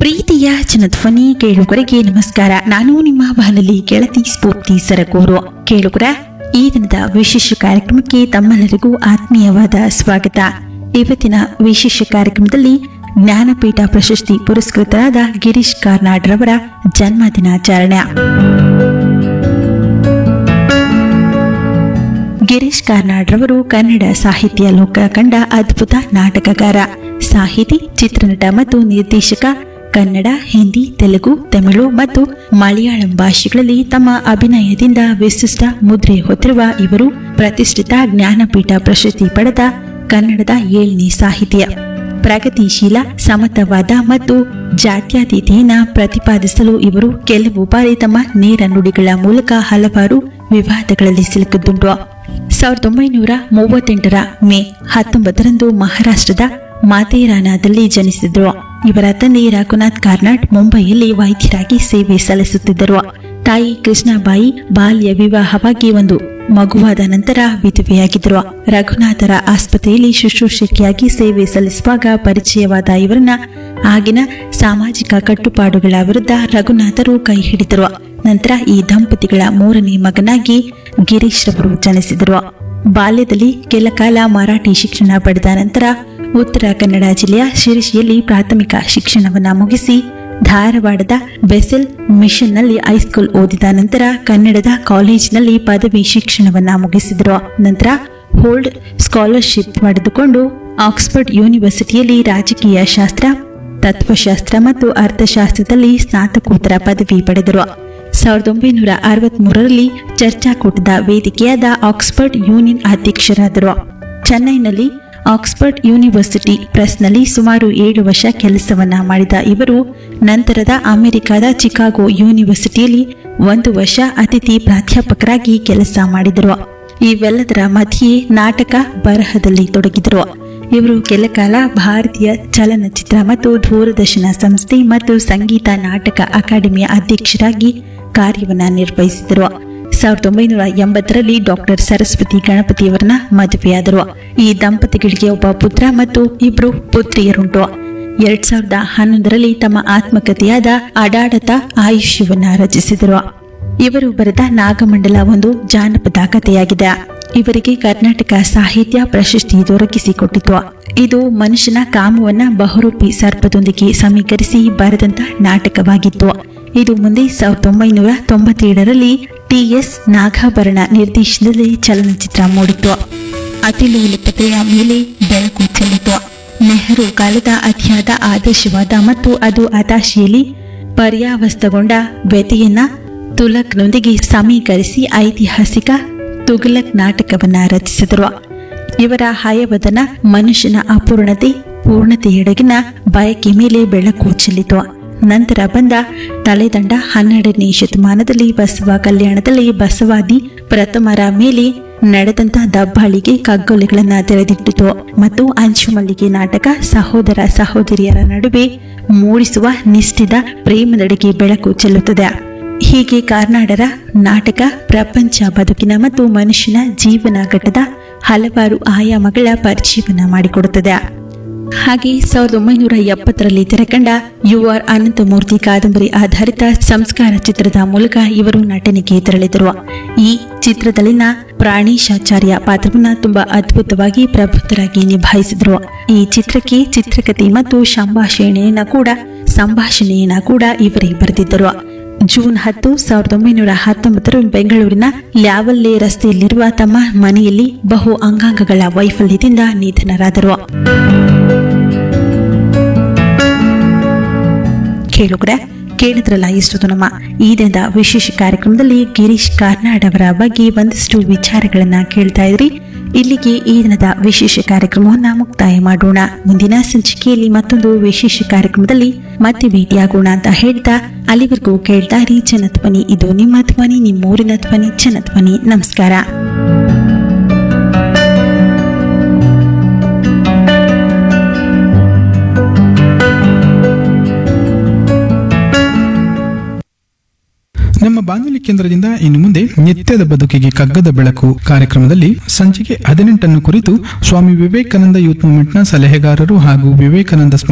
ಪ್ರೀತಿಯ ಜನಧ್ವನಿ ಕೇಳುಗರಿಗೆ ನಮಸ್ಕಾರ ನಾನು ನಿಮ್ಮ ಬಾಲಲಿ ಗೆಳತಿ ಸ್ಫೂರ್ತಿ ಸರಗೂರು ಕೇಳುಗರ ಈ ದಿನದ ವಿಶೇಷ ಕಾರ್ಯಕ್ರಮಕ್ಕೆ ತಮ್ಮೆಲ್ಲರಿಗೂ ಆತ್ಮೀಯವಾದ ಸ್ವಾಗತ ಇವತ್ತಿನ ವಿಶೇಷ ಕಾರ್ಯಕ್ರಮದಲ್ಲಿ ಜ್ಞಾನಪೀಠ ಪ್ರಶಸ್ತಿ ಪುರಸ್ಕೃತರಾದ ಗಿರೀಶ್ ಕಾರ್ನಾಡ್ ರವರ ಜನ್ಮ ದಿನಾಚರಣೆ ಗಿರೀಶ್ ಕಾರ್ನಾಡ್ ರವರು ಕನ್ನಡ ಸಾಹಿತ್ಯ ಲೋಕ ಕಂಡ ಅದ್ಭುತ ನಾಟಕಕಾರ ಸಾಹಿತಿ ಚಿತ್ರನಟ ಮತ್ತು ನಿರ್ದೇಶಕ ಕನ್ನಡ ಹಿಂದಿ ತೆಲುಗು ತಮಿಳು ಮತ್ತು ಮಲಯಾಳಂ ಭಾಷೆಗಳಲ್ಲಿ ತಮ್ಮ ಅಭಿನಯದಿಂದ ವಿಶಿಷ್ಟ ಮುದ್ರೆ ಹೊತ್ತಿರುವ ಇವರು ಪ್ರತಿಷ್ಠಿತ ಜ್ಞಾನಪೀಠ ಪ್ರಶಸ್ತಿ ಪಡೆದ ಕನ್ನಡದ ಏಳನೇ ಸಾಹಿತ್ಯ ಪ್ರಗತಿಶೀಲ ಸಮತವಾದ ಮತ್ತು ಜಾತ್ಯತೀತೆಯನ್ನ ಪ್ರತಿಪಾದಿಸಲು ಇವರು ಕೆಲವು ಬಾರಿ ತಮ್ಮ ನೇರ ನುಡಿಗಳ ಮೂಲಕ ಹಲವಾರು ವಿವಾದಗಳಲ್ಲಿ ಸಿಲುಕಿದ್ದುಂಟು ಸಾವಿರದ ಒಂಬೈನೂರ ಮೂವತ್ತೆಂಟರ ಮೇ ಹತ್ತೊಂಬತ್ತರಂದು ಮಹಾರಾಷ್ಟ್ರದ ಮಾತೇರಾನದಲ್ಲಿ ಜನಿಸಿದ್ರು ಇವರ ತಂದೆ ರಘುನಾಥ್ ಕಾರ್ನಾಡ್ ಮುಂಬೈಯಲ್ಲಿ ವೈದ್ಯರಾಗಿ ಸೇವೆ ಸಲ್ಲಿಸುತ್ತಿದ್ದರು ತಾಯಿ ಕೃಷ್ಣಬಾಯಿ ಬಾಲ್ಯ ವಿವಾಹವಾಗಿ ಒಂದು ಮಗುವಾದ ನಂತರ ವಿಧವೆಯಾಗಿದ್ದರು ರಘುನಾಥರ ಆಸ್ಪತ್ರೆಯಲ್ಲಿ ಶುಶ್ರೂಷಕಿಯಾಗಿ ಸೇವೆ ಸಲ್ಲಿಸುವಾಗ ಪರಿಚಯವಾದ ಇವರನ್ನ ಆಗಿನ ಸಾಮಾಜಿಕ ಕಟ್ಟುಪಾಡುಗಳ ವಿರುದ್ಧ ರಘುನಾಥರು ಕೈ ಹಿಡಿದರು ನಂತರ ಈ ದಂಪತಿಗಳ ಮೂರನೇ ಮಗನಾಗಿ ಗಿರೀಶ್ ರವರು ಜನಿಸಿದರು ಬಾಲ್ಯದಲ್ಲಿ ಕೆಲ ಕಾಲ ಮರಾಠಿ ಶಿಕ್ಷಣ ಪಡೆದ ನಂತರ ಉತ್ತರ ಕನ್ನಡ ಜಿಲ್ಲೆಯ ಶಿರಸಿಯಲ್ಲಿ ಪ್ರಾಥಮಿಕ ಶಿಕ್ಷಣವನ್ನ ಮುಗಿಸಿ ಧಾರವಾಡದ ಬೆಸೆಲ್ ಮಿಷನ್ನಲ್ಲಿ ಹೈಸ್ಕೂಲ್ ಓದಿದ ನಂತರ ಕನ್ನಡದ ಕಾಲೇಜಿನಲ್ಲಿ ಪದವಿ ಶಿಕ್ಷಣವನ್ನ ಮುಗಿಸಿದರು ನಂತರ ಹೋಲ್ಡ್ ಸ್ಕಾಲರ್ಶಿಪ್ ಪಡೆದುಕೊಂಡು ಆಕ್ಸ್ಫರ್ಡ್ ಯೂನಿವರ್ಸಿಟಿಯಲ್ಲಿ ರಾಜಕೀಯ ಶಾಸ್ತ್ರ ತತ್ವಶಾಸ್ತ್ರ ಮತ್ತು ಅರ್ಥಶಾಸ್ತ್ರದಲ್ಲಿ ಸ್ನಾತಕೋತ್ತರ ಪದವಿ ಪಡೆದರು ಸಾವಿರದ ಒಂಬೈನೂರ ಅರವತ್ಮೂರರಲ್ಲಿ ಚರ್ಚಾಕೂಟದ ವೇದಿಕೆಯಾದ ಆಕ್ಸ್ಫರ್ಡ್ ಯೂನಿಯನ್ ಅಧ್ಯಕ್ಷರಾದರು ಚೆನ್ನೈನಲ್ಲಿ ಆಕ್ಸ್ಫರ್ಡ್ ಯೂನಿವರ್ಸಿಟಿ ಪ್ರೆಸ್ನಲ್ಲಿ ಸುಮಾರು ಏಳು ವರ್ಷ ಕೆಲಸವನ್ನ ಮಾಡಿದ ಇವರು ನಂತರದ ಅಮೆರಿಕದ ಚಿಕಾಗೋ ಯೂನಿವರ್ಸಿಟಿಯಲ್ಲಿ ಒಂದು ವರ್ಷ ಅತಿಥಿ ಪ್ರಾಧ್ಯಾಪಕರಾಗಿ ಕೆಲಸ ಮಾಡಿದರು ಇವೆಲ್ಲದರ ಮಧ್ಯೆ ನಾಟಕ ಬರಹದಲ್ಲಿ ತೊಡಗಿದರು ಇವರು ಕೆಲಕಾಲ ಭಾರತೀಯ ಚಲನಚಿತ್ರ ಮತ್ತು ದೂರದರ್ಶನ ಸಂಸ್ಥೆ ಮತ್ತು ಸಂಗೀತ ನಾಟಕ ಅಕಾಡೆಮಿಯ ಅಧ್ಯಕ್ಷರಾಗಿ ಕಾರ್ಯವನ್ನ ನಿರ್ವಹಿಸಿದರು ಸಾವಿರದ ಒಂಬೈನೂರ ಎಂಬತ್ತರಲ್ಲಿ ಡಾಕ್ಟರ್ ಸರಸ್ವತಿ ಗಣಪತಿಯವರನ್ನ ಮದುವೆಯಾದರು ಈ ದಂಪತಿಗಳಿಗೆ ಒಬ್ಬ ಪುತ್ರ ಮತ್ತು ಇಬ್ರು ಪುತ್ರಿಯರುಂಟು ಎರಡ್ ಸಾವಿರದ ಹನ್ನೊಂದರಲ್ಲಿ ತಮ್ಮ ಆತ್ಮಕಥೆಯಾದ ಅಡಾಡತ ಆಯುಷ್ಯವನ್ನ ರಚಿಸಿದರು ಇವರು ಬರೆದ ನಾಗಮಂಡಲ ಒಂದು ಜಾನಪದ ಕಥೆಯಾಗಿದೆ ಇವರಿಗೆ ಕರ್ನಾಟಕ ಸಾಹಿತ್ಯ ಪ್ರಶಸ್ತಿ ದೊರಕಿಸಿಕೊಟ್ಟಿತು ಇದು ಮನುಷ್ಯನ ಕಾಮವನ್ನ ಬಹುರೂಪಿ ಸರ್ಪದೊಂದಿಗೆ ಸಮೀಕರಿಸಿ ಬರೆದಂತ ನಾಟಕವಾಗಿತ್ತು ಇದು ಮುಂದೆ ಸಾವಿರದ ಒಂಬೈನೂರ ತೊಂಬತ್ತೇಳರಲ್ಲಿ ಟಿ ಎಸ್ ನಾಗಾಭರಣ ನಿರ್ದೇಶನದಲ್ಲಿ ಚಲನಚಿತ್ರ ಮೂಡಿತು ಅತಿಲೋಲುಪತೆಯ ಮೇಲೆ ಬೆಳಕು ಚೆಲ್ಲಿತು ನೆಹರು ಕಾಲದ ಅತಿಯಾದ ಆದರ್ಶವಾದ ಮತ್ತು ಅದು ಹತಾಶೆಯಲ್ಲಿ ಪರ್ಯಾವಸ್ತಗೊಂಡ ವ್ಯತೆಯನ್ನ ತುಲಕ್ನೊಂದಿಗೆ ಸಮೀಕರಿಸಿ ಐತಿಹಾಸಿಕ ತುಘಲಕ್ ನಾಟಕವನ್ನ ರಚಿಸಿದರು ಇವರ ಹಯವದನ ಮನುಷ್ಯನ ಅಪೂರ್ಣತೆ ಪೂರ್ಣತೆಯೆಡೆಗಿನ ಬಯಕೆ ಮೇಲೆ ಬೆಳಕು ಚೆಲ್ಲಿತು ನಂತರ ಬಂದ ತಲೆದಂಡ ಹನ್ನೆರಡನೇ ಶತಮಾನದಲ್ಲಿ ಬಸವ ಕಲ್ಯಾಣದಲ್ಲಿ ಬಸವಾದಿ ಪ್ರಥಮರ ಮೇಲೆ ನಡೆದಂತ ದಬ್ಬಾಳಿಗೆ ಕಗ್ಗೊಲೆಗಳನ್ನ ತೆರೆದಿಟ್ಟಿತು ಮತ್ತು ಅಂಚುಮಲ್ಲಿಗೆ ನಾಟಕ ಸಹೋದರ ಸಹೋದರಿಯರ ನಡುವೆ ಮೂಡಿಸುವ ನಿಷ್ಠಿದ ಪ್ರೇಮದೆಡೆಗೆ ಬೆಳಕು ಚೆಲ್ಲುತ್ತದೆ ಹೀಗೆ ಕಾರ್ನಾಡರ ನಾಟಕ ಪ್ರಪಂಚ ಬದುಕಿನ ಮತ್ತು ಮನುಷ್ಯನ ಜೀವನ ಘಟ್ಟದ ಹಲವಾರು ಆಯಾಮಗಳ ಪರಿಚಯವನ್ನ ಮಾಡಿಕೊಡುತ್ತದೆ ಹಾಗೆ ಸಾವಿರದ ಒಂಬೈನೂರ ಎಪ್ಪತ್ತರಲ್ಲಿ ತೆರೆಕಂಡ ಯು ಆರ್ ಅನಂತಮೂರ್ತಿ ಕಾದಂಬರಿ ಆಧಾರಿತ ಸಂಸ್ಕಾರ ಚಿತ್ರದ ಮೂಲಕ ಇವರು ನಟನೆಗೆ ತೆರಳಿದರು ಈ ಚಿತ್ರದಲ್ಲಿನ ಪ್ರಾಣೇಶಾಚಾರ್ಯ ಪಾತ್ರವನ್ನ ತುಂಬಾ ಅದ್ಭುತವಾಗಿ ಪ್ರಬುದ್ಧರಾಗಿ ನಿಭಾಯಿಸಿದರು ಈ ಚಿತ್ರಕ್ಕೆ ಚಿತ್ರಕಥೆ ಮತ್ತು ಸಂಭಾಷಣೆಯನ್ನ ಕೂಡ ಸಂಭಾಷಣೆಯನ್ನ ಕೂಡ ಇವರೇ ಬರೆದಿದ್ದರು ಜೂನ್ ಹತ್ತು ಸಾವಿರದ ಒಂಬೈನೂರ ಹತ್ತೊಂಬತ್ತರ ಬೆಂಗಳೂರಿನ ಲ್ಯಾವಲ್ಲೆ ರಸ್ತೆಯಲ್ಲಿರುವ ತಮ್ಮ ಮನೆಯಲ್ಲಿ ಬಹು ಅಂಗಾಂಗಗಳ ವೈಫಲ್ಯದಿಂದ ನಿಧನರಾದರು ಕೇಳುಗರೆ ಕೇಳಿದ್ರಲ್ಲ ಇಷ್ಟೊತ್ತು ನಮ್ಮ ಈ ದಿನದ ವಿಶೇಷ ಕಾರ್ಯಕ್ರಮದಲ್ಲಿ ಗಿರೀಶ್ ಕಾರ್ನಾಡ್ ಅವರ ಬಗ್ಗೆ ಒಂದಷ್ಟು ವಿಚಾರಗಳನ್ನ ಕೇಳ್ತಾ ಇದ್ರಿ ಇಲ್ಲಿಗೆ ಈ ದಿನದ ವಿಶೇಷ ಕಾರ್ಯಕ್ರಮವನ್ನ ಮುಕ್ತಾಯ ಮಾಡೋಣ ಮುಂದಿನ ಸಂಚಿಕೆಯಲ್ಲಿ ಮತ್ತೊಂದು ವಿಶೇಷ ಕಾರ್ಯಕ್ರಮದಲ್ಲಿ ಮತ್ತೆ ಭೇಟಿಯಾಗೋಣ ಅಂತ ಹೇಳ್ತಾ ಅಲ್ಲಿವರೆಗೂ ಕೇಳ್ತಾ ಇರಿ ಜನಧ್ವನಿ ಇದು ನಿಮ್ಮ ಧ್ವನಿ ನಿಮ್ಮೂರಿನ ಧ್ವನಿ ಜನಧ್ವನಿ ನಮಸ್ಕಾರ ನಮ್ಮ ಬಾನುಲಿ ಕೇಂದ್ರದಿಂದ ಇನ್ನು ಮುಂದೆ ನಿತ್ಯದ ಬದುಕಿಗೆ ಕಗ್ಗದ ಬೆಳಕು ಕಾರ್ಯಕ್ರಮದಲ್ಲಿ ಸಂಚಿಕೆ ಹದಿನೆಂಟನ್ನು ಕುರಿತು ಸ್ವಾಮಿ ವಿವೇಕಾನಂದ ಯೂತ್ ಮೂವ್ಮೆಂಟ್ನ ಸಲಹೆಗಾರರು ಹಾಗೂ ವಿವೇಕಾನಂದ